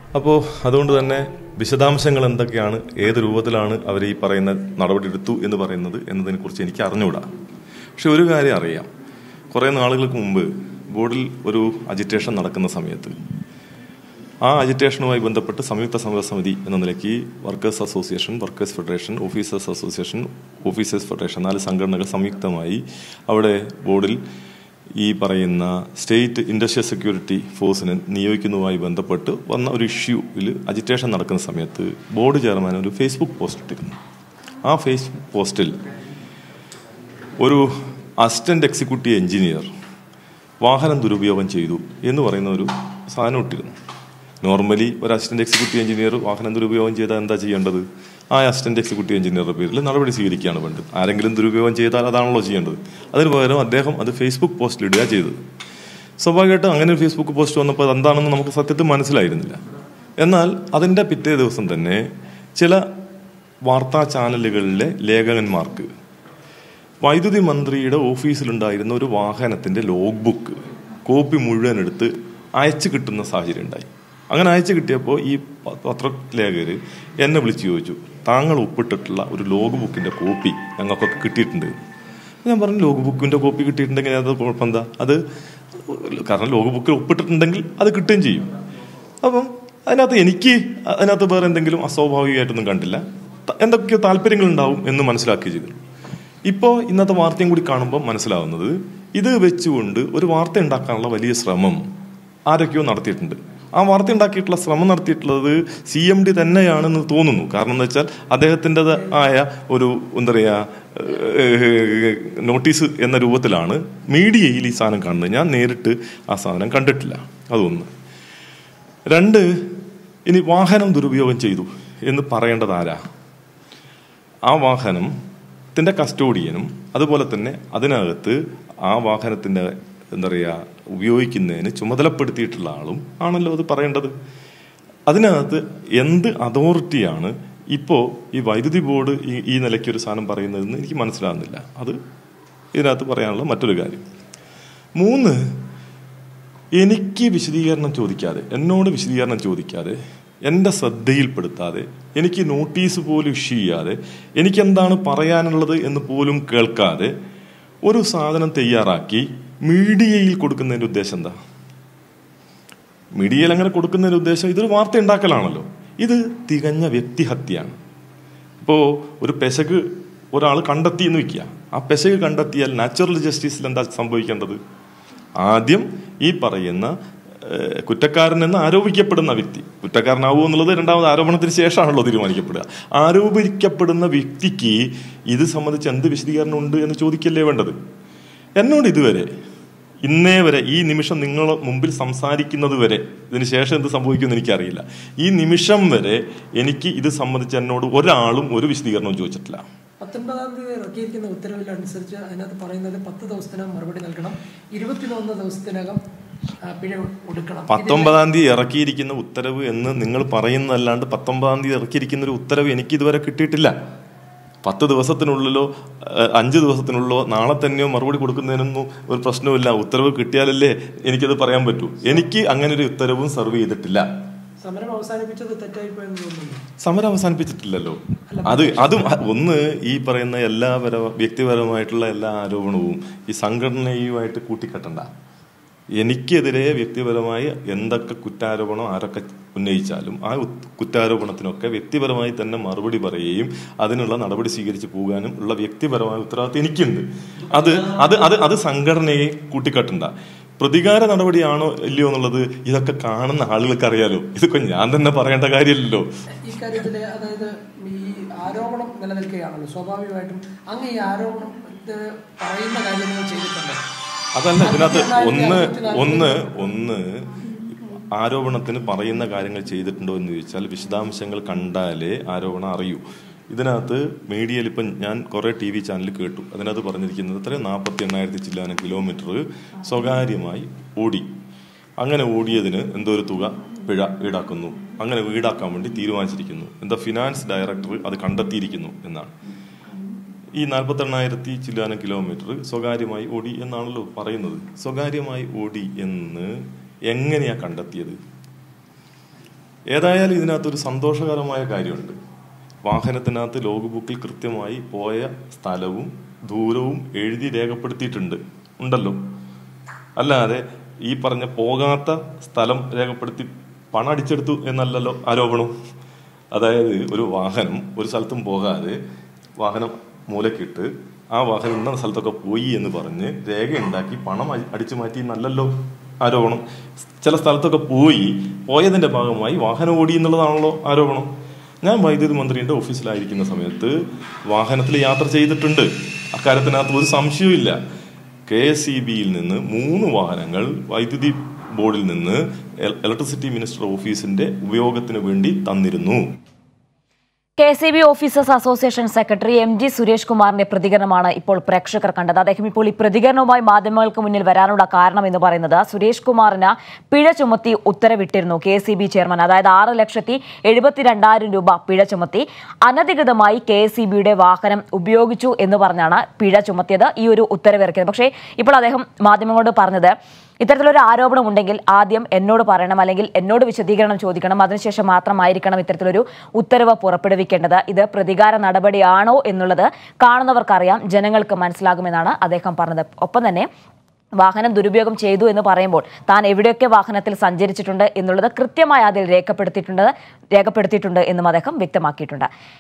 അപ്പോൾ അതുകൊണ്ട് തന്നെ വിശദാംശങ്ങൾ എന്തൊക്കെയാണ് ഏത് രൂപത്തിലാണ് അവർ ഈ പറയുന്ന നടപടി എടുത്തു എന്ന് പറയുന്നത് എന്നതിനെക്കുറിച്ച് എനിക്ക് അറിഞ്ഞുകൂടാ പക്ഷെ ഒരു കാര്യം അറിയാം കുറേ നാളുകൾക്ക് മുമ്പ് ബോർഡിൽ ഒരു അജിറ്റേഷൻ നടക്കുന്ന സമയത്ത് ആ അജിറ്റേഷനുമായി ബന്ധപ്പെട്ട് സംയുക്ത സമരസമിതി എന്ന നിലയ്ക്ക് workers association workers federation officers association officers federation നാല് സംഘടനകൾ സംയുക്തമായി അവിടെ ബോർഡിൽ ഈ പറയുന്ന സ്റ്റേറ്റ് ഇൻഡസ്ട്രിയൽ സെക്യൂരിറ്റി ഫോഴ്സിനെ നിയോഗിക്കുന്നതുമായി ബന്ധപ്പെട്ട് വന്ന ഒരു ഇഷ്യൂവിൽ അജിറ്റേഷൻ നടക്കുന്ന സമയത്ത് ബോർഡ് ചെയർമാൻ ഒരു ഫേസ്ബുക്ക് പോസ്റ്റ് ഇട്ടിരുന്നു ആ ഫേസ്ബുക്ക് പോസ്റ്റിൽ ഒരു അസിസ്റ്റന്റ് എക്സിക്യൂട്ടീവ് എഞ്ചിനീയർ വാഹനം ദുരുപയോഗം ചെയ്തു എന്ന് പറയുന്ന ഒരു സാധനം ഇട്ടിരുന്നു നോർമലി ഒരു അസിസ്റ്റന്റ് എക്സിക്യൂട്ടീവ് എഞ്ചിനീയർ വാഹനം ദുരുപയോഗം ചെയ്താൽ എന്താ ചെയ്യേണ്ടത് ആ അസിസ്റ്റന്റ് എക്സിക്യൂട്ടീവ് എഞ്ചിനീയറുടെ പേരിൽ നടപടി സ്വീകരിക്കുകയാണ് വേണ്ടത് ആരെങ്കിലും ദുരുപയോഗം ചെയ്താൽ അതാണല്ലോ ചെയ്യേണ്ടത് അതിന് പകരം അദ്ദേഹം അത് ഫേസ്ബുക്ക് പോസ്റ്റിൽ ഇടുക ചെയ്തത് സ്വാഭാവികമായിട്ടും അങ്ങനെ ഒരു ഫേസ്ബുക്ക് പോസ്റ്റ് വന്നപ്പോൾ അത് എന്താണെന്ന് നമുക്ക് സത്യത്തിൽ മനസ്സിലായിരുന്നില്ല എന്നാൽ അതിൻ്റെ പിറ്റേ ദിവസം തന്നെ ചില വാർത്താ ചാനലുകളിലെ ലേഖകന്മാർക്ക് വൈദ്യുതി മന്ത്രിയുടെ ഓഫീസിലുണ്ടായിരുന്ന ഒരു വാഹനത്തിന്റെ ലോഗ് ബുക്ക് കോപ്പി മുഴുവൻ എടുത്ത് അയച്ചു കിട്ടുന്ന സാഹചര്യം ഉണ്ടായി അങ്ങനെ അയച്ചു കിട്ടിയപ്പോൾ ഈ പ- പത്രലേഖകർ എന്നെ വിളിച്ചു ചോദിച്ചു താങ്കൾ ഒപ്പിട്ടിട്ടുള്ള ഒരു ലോഗ് ബുക്കിന്റെ കോപ്പി ഞങ്ങൾക്കൊക്കെ കിട്ടിയിട്ടുണ്ട് ഞാൻ പറഞ്ഞു ലോഗ് ബുക്കിന്റെ കോപ്പി കിട്ടിയിട്ടുണ്ടെങ്കിൽ അത് കുഴപ്പം എന്താ അത് കാരണം ലോഗ് ബുക്കിൽ ഒപ്പിട്ടിട്ടുണ്ടെങ്കിൽ അത് കിട്ടുകയും ചെയ്യും അപ്പം അതിനകത്ത് എനിക്ക് അതിനകത്ത് വേറെ എന്തെങ്കിലും അസ്വാഭാവികമായിട്ടൊന്നും കണ്ടില്ല ത- എന്തൊക്കെയോ താല്പര്യങ്ങൾ ഉണ്ടാവും എന്ന് മനസ്സിലാക്കി ചെയ്തു ഇപ്പോൾ ഇന്നത്തെ വാർത്തയും കൂടി കാണുമ്പോൾ മനസ്സിലാവുന്നത് ഇത് വെച്ചുകൊണ്ട് ഒരു വാർത്ത ഉണ്ടാക്കാനുള്ള വലിയ ശ്രമം ആരൊക്കെയോ നടത്തിയിട്ടുണ്ട് ആ വാർത്ത ഉണ്ടാക്കിയിട്ടുള്ള ശ്രമം നടത്തിയിട്ടുള്ളത് സി എം ഡി തന്നെയാണെന്ന് തോന്നുന്നു കാരണം എന്ന് വെച്ചാൽ അദ്ദേഹത്തിൻ്റെത് ആയ ഒരു എന്താ പറയുക ഏഹ്, നോട്ടീസ് എന്ന രൂപത്തിലാണ് മീഡിയയിൽ ഈ സാധനം കാണുന്നത് ഞാൻ നേരിട്ട് ആ സാധനം കണ്ടിട്ടില്ല അതൊന്ന് രണ്ട് ഇനി വാഹനം ദുരുപയോഗം ചെയ്തു എന്ന് പറയേണ്ടത് ആരാ ആ വാഹനത്തിന്റെ കസ്റ്റോഡിയനും അതുപോലെ തന്നെ അതിനകത്ത് ആ വാഹനത്തിന്റെ എന്താ പറയുക ഉപയോഗിക്കുന്നതിന് ചുമതലപ്പെടുത്തിയിട്ടുള്ള ആളും ആണല്ലോ അത് പറയേണ്ടത് അതിനകത്ത് എന്ത് അതോറിറ്റിയാണ് ഇപ്പോൾ ഈ വൈദ്യുതി ബോർഡ് ഈ ഈ നിലയ്ക്ക് ഒരു സാധനം പറയുന്നതെന്ന് എനിക്ക് മനസ്സിലാകുന്നില്ല അത് ഇതിനകത്ത് പറയാനുള്ള മറ്റൊരു കാര്യം മൂന്ന് എനിക്ക് വിശദീകരണം ചോദിക്കാതെ എന്നോട് വിശദീകരണം ചോദിക്കാതെ എൻ്റെ ശ്രദ്ധയിൽപ്പെടുത്താതെ എനിക്ക് നോട്ടീസ് പോലും ഇഷ്യൂ ചെയ്യാതെ എനിക്ക് എന്താണ് പറയാനുള്ളത് എന്ന് പോലും കേൾക്കാതെ ഒരു സാധനം തയ്യാറാക്കി മീഡിയയിൽ കൊടുക്കുന്നതിന്റെ ഉദ്ദേശം എന്താ മീഡിയയിൽ അങ്ങനെ കൊടുക്കുന്നതിന്റെ ഉദ്ദേശം ഇതൊരു വാർത്ത ഉണ്ടാക്കലാണല്ലോ ഇത് തികഞ്ഞ വ്യക്തിഹത്യയാണ് ഇപ്പോ ഒരു പെശക് ഒരാൾ കണ്ടെത്തി എന്ന് വെക്കുക ആ പെശക് കണ്ടെത്തിയാൽ നാച്ചുറൽ ജസ്റ്റിസിൽ എന്താ സംഭവിക്കേണ്ടത് ആദ്യം ഈ പറയുന്ന ഏഹ്, കുറ്റക്കാരൻ എന്ന് ആരോപിക്കപ്പെടുന്ന വ്യക്തി കുറ്റക്കാരനാവൂ എന്നുള്ളത് രണ്ടാമത് ആരോപണത്തിന് ശേഷമാണല്ലോ തീരുമാനിക്കപ്പെടുക ആരോപിക്കപ്പെടുന്ന വ്യക്തിക്ക് ഇത് സംബന്ധിച്ച് എന്ത് വിശദീകരണം ഉണ്ട് എന്ന് ചോദിക്കല്ലേ വേണ്ടത് എന്നോട് ഇതുവരെ ഇന്നേ വരെ ഈ നിമിഷം നിങ്ങൾ മുമ്പിൽ സംസാരിക്കുന്നത് വരെ ഇതിന് ശേഷം എന്ത് സംഭവിക്കുമെന്ന് എനിക്കറിയില്ല ഈ നിമിഷം വരെ എനിക്ക് ഇത് സംബന്ധിച്ച് എന്നോട് ഒരാളും ഒരു വിശദീകരണവും ചോദിച്ചിട്ടില്ല പത്തൊൻപതാം തീയതി ഇറക്കിയിരിക്കുന്ന ഉത്തരവിലനുസരിച്ച് അതിനകത്ത് പറയുന്നത് പത്ത് ദിവസത്തിനകം മറുപടി നൽകണം ഇരുപത്തിമൂന്ന് ദിവസത്തിനകം ആ, പിഴ ഒടുക്കണം പത്തൊമ്പതാം തീയതി ഇറക്കിയിരിക്കുന്ന ഉത്തരവ് എന്ന് നിങ്ങൾ പറയുന്നതല്ലാണ്ട് പത്തൊമ്പതാം തീയതി ഇറക്കിയിരിക്കുന്ന ഒരു ഉത്തരവ് എനിക്ക് ഇതുവരെ കിട്ടിയിട്ടില്ല പത്ത് ദിവസത്തിനുള്ളിലോ ഏഹ്, അഞ്ച് ദിവസത്തിനുള്ളിലോ നാളെ തന്നെയോ മറുപടി കൊടുക്കുന്നതിനൊന്നും ഒരു പ്രശ്നവുമില്ല ഉത്തരവ് കിട്ടിയാലല്ലേ എനിക്കത് പറയാൻ പറ്റൂ എനിക്ക് അങ്ങനെ ഒരു ഉത്തരവും സർവ് ചെയ്തിട്ടില്ല സമരം അവസാനിപ്പിച്ചത് തെറ്റായിപ്പോയെന്ന് തോന്നുന്നു സമരം അവസാനിപ്പിച്ചിട്ടില്ലല്ലോ അത് അതും അ- ഒന്ന് ഈ പറയുന്ന എല്ലാ പര വ്യക്തിപരമായിട്ടുള്ള എല്ലാ ആരോപണവും ഈ സംഘടനയുമായിട്ട് കൂട്ടിക്കെട്ടണ്ട എനിക്കെതിരെ വ്യക്തിപരമായി എന്തൊക്കെ കുറ്റാരോപണം ആരൊക്കെ ഉന്നയിച്ചാലും ആ ഉത്- കുറ്റാരോപണത്തിനൊക്കെ വ്യക്തിപരമായി തന്നെ മറുപടി പറയുകയും അതിനുള്ള നടപടി സ്വീകരിച്ച് പോകാനും ഉള്ള വ്യക്തിപരമായ ഉത്തരവാദിത്വം എനിക്കുണ്ട് അത് അത് അത് അത് സംഘടനയെ കൂട്ടിക്കെട്ടണ്ട പ്രതികാര നടപടിയാണോ ഇല്ലയോ എന്നുള്ളത് ഇതൊക്കെ കാണുന്ന ആളുകൾക്ക് അറിയാലോ ഇതൊക്കെ ഞാൻ തന്നെ പറയേണ്ട കാര്യമില്ലല്ലോ ഈ കാര്യത്തില് അതായത് ഈ ആരോപണം നിലനിൽക്കുകയാണല്ലോ സ്വാഭാവികമായിട്ടും അങ്ങ് ഈ ആരോപണം ഇത് പറയുന്ന കാര്യങ്ങൾ ചെയ്തിട്ടുണ്ട് അതല്ല ഇതിനകത്ത് ഒന്ന് ഒന്ന് ഒന്ന് ആരോപണത്തിന് പറയുന്ന കാര്യങ്ങൾ ചെയ്തിട്ടുണ്ടോ എന്ന് ചോദിച്ചാൽ വിശദാംശങ്ങൾ കണ്ടാലേ ആരോപണം അറിയൂ ഇതിനകത്ത് മീഡിയയിൽ ഇപ്പം ഞാൻ കുറേ ടി വി ചാനൽ കേട്ടു അതിനകത്ത് പറഞ്ഞിരിക്കുന്നത് എത്ര നാൽപ്പത്തി എണ്ണായിരത്തി ചില്ലാനം കിലോമീറ്റർ സ്വകാര്യമായി ഓടി അങ്ങനെ ഓടിയതിന് എന്തോ ഒരു തുക പിഴ ഈടാക്കുന്നു അങ്ങനെ ഈടാക്കാൻ വേണ്ടി തീരുമാനിച്ചിരിക്കുന്നു എന്താ ഫിനാൻസ് ഡയറക്ടർ അത് കണ്ടെത്തിയിരിക്കുന്നു എന്നാണ് ഈ നാൽപ്പത്തെണ്ണായിരത്തി ചില്ലാനം കിലോമീറ്റർ സ്വകാര്യമായി ഓടി എന്നാണല്ലോ പറയുന്നത് സ്വകാര്യമായി ഓടി എന്ന് എങ്ങനെയാ കണ്ടെത്തിയത് ഏതായാലും ഇതിനകത്തൊരു സന്തോഷകരമായ കാര്യമുണ്ട് വാഹനത്തിനകത്ത് ലോഗ് ബുക്കിൽ കൃത്യമായി പോയ സ്ഥലവും ദൂരവും എഴുതി രേഖപ്പെടുത്തിയിട്ടുണ്ട് ഉണ്ടല്ലോ അല്ലാതെ ഈ പറഞ്ഞ പോകാത്ത സ്ഥലം രേഖപ്പെടുത്തി പണം അടിച്ചെടുത്തു എന്നല്ലല്ലോ ആരോപണം അതായത് ഒരു വാഹനം ഒരു സ്ഥലത്തും പോകാതെ വാഹനം മൂലക്കിട്ട് ആ വാഹനം ഇന്ന സ്ഥലത്തൊക്കെ പോയി എന്ന് പറഞ്ഞ് രേഖയുണ്ടാക്കി പണം അടി- അടിച്ചു മാറ്റി എന്നല്ലല്ലോ ആരോപണം ചില സ്ഥലത്തൊക്കെ പോയി പോയതിന്റെ ഭാഗമായി വാഹനം ഓടി എന്നുള്ളതാണല്ലോ ആരോപണം ഞാൻ വൈദ്യുതി മന്ത്രിയുടെ ഓഫീസിലായിരിക്കുന്ന സമയത്ത് വാഹനത്തിൽ യാത്ര ചെയ്തിട്ടുണ്ട് അക്കാര്യത്തിനകത്ത് ഒരു സംശയവും കെ എസ് ഇ ബിയിൽ നിന്ന് മൂന്ന് വാഹനങ്ങൾ വൈദ്യുതി ബോർഡിൽ നിന്ന് എൽ- ഇലക്ട്രിസിറ്റി മിനിസ്റ്റർ ഓഫീസിന്റെ ഉപയോഗത്തിന് വേണ്ടി തന്നിരുന്നു K C B officers association secretary M G Suresh കുമാറിന്റെ പ്രതികരണമാണ് ഇപ്പോൾ പ്രേക്ഷകർ കണ്ടത് അദ്ദേഹം ഇപ്പോൾ ഈ പ്രതികരണവുമായി മാധ്യമങ്ങൾക്ക് മുന്നിൽ വരാനുള്ള കാരണം എന്ന് പറയുന്നത് സുരേഷ് കുമാറിന് പിഴ ചുമത്തി ഉത്തരവിട്ടിരുന്നു കെ സി ബി ചെയർമാൻ അതായത് ആറ് ലക്ഷത്തി എഴുപത്തിരണ്ടായിരം രൂപ പിഴ ചുമത്തി അനധികൃതമായി കെ സി ബിയുടെ വാഹനം ഉപയോഗിച്ചു എന്ന് പറഞ്ഞാണ് പിഴ ചുമത്തിയത് ഈ ഒരു ഉത്തരവിറക്കിയത് പക്ഷേ ഇപ്പോൾ അദ്ദേഹം മാധ്യമങ്ങളോട് പറഞ്ഞത് ഇത്തരത്തിലൊരു ആരോപണം ഉണ്ടെങ്കിൽ ആദ്യം എന്നോട് പറയണം അല്ലെങ്കിൽ എന്നോട് വിശദീകരണം ചോദിക്കണം അതിനുശേഷം മാത്രമായിരിക്കണം ഇത്തരത്തിലൊരു ഉത്തരവ് പുറപ്പെടുവിക്കേണ്ടത് ഇത് പ്രതികാര നടപടിയാണോ എന്നുള്ളത് കാണുന്നവർക്കറിയാം ജനങ്ങൾക്ക് മനസ്സിലാകുമെന്നാണ് അദ്ദേഹം പറഞ്ഞത് ഒപ്പം തന്നെ വാഹനം ദുരുപയോഗം ചെയ്തു എന്ന് പറയുമ്പോൾ താൻ എവിടെയൊക്കെ വാഹനത്തിൽ സഞ്ചരിച്ചിട്ടുണ്ട് എന്നുള്ളത് കൃത്യമായി അതിൽ രേഖപ്പെടുത്തിയിട്ടുണ്ട് രേഖപ്പെടുത്തിയിട്ടുണ്ട് എന്നും അദ്ദേഹം വ്യക്തമാക്കിയിട്ടുണ്ട്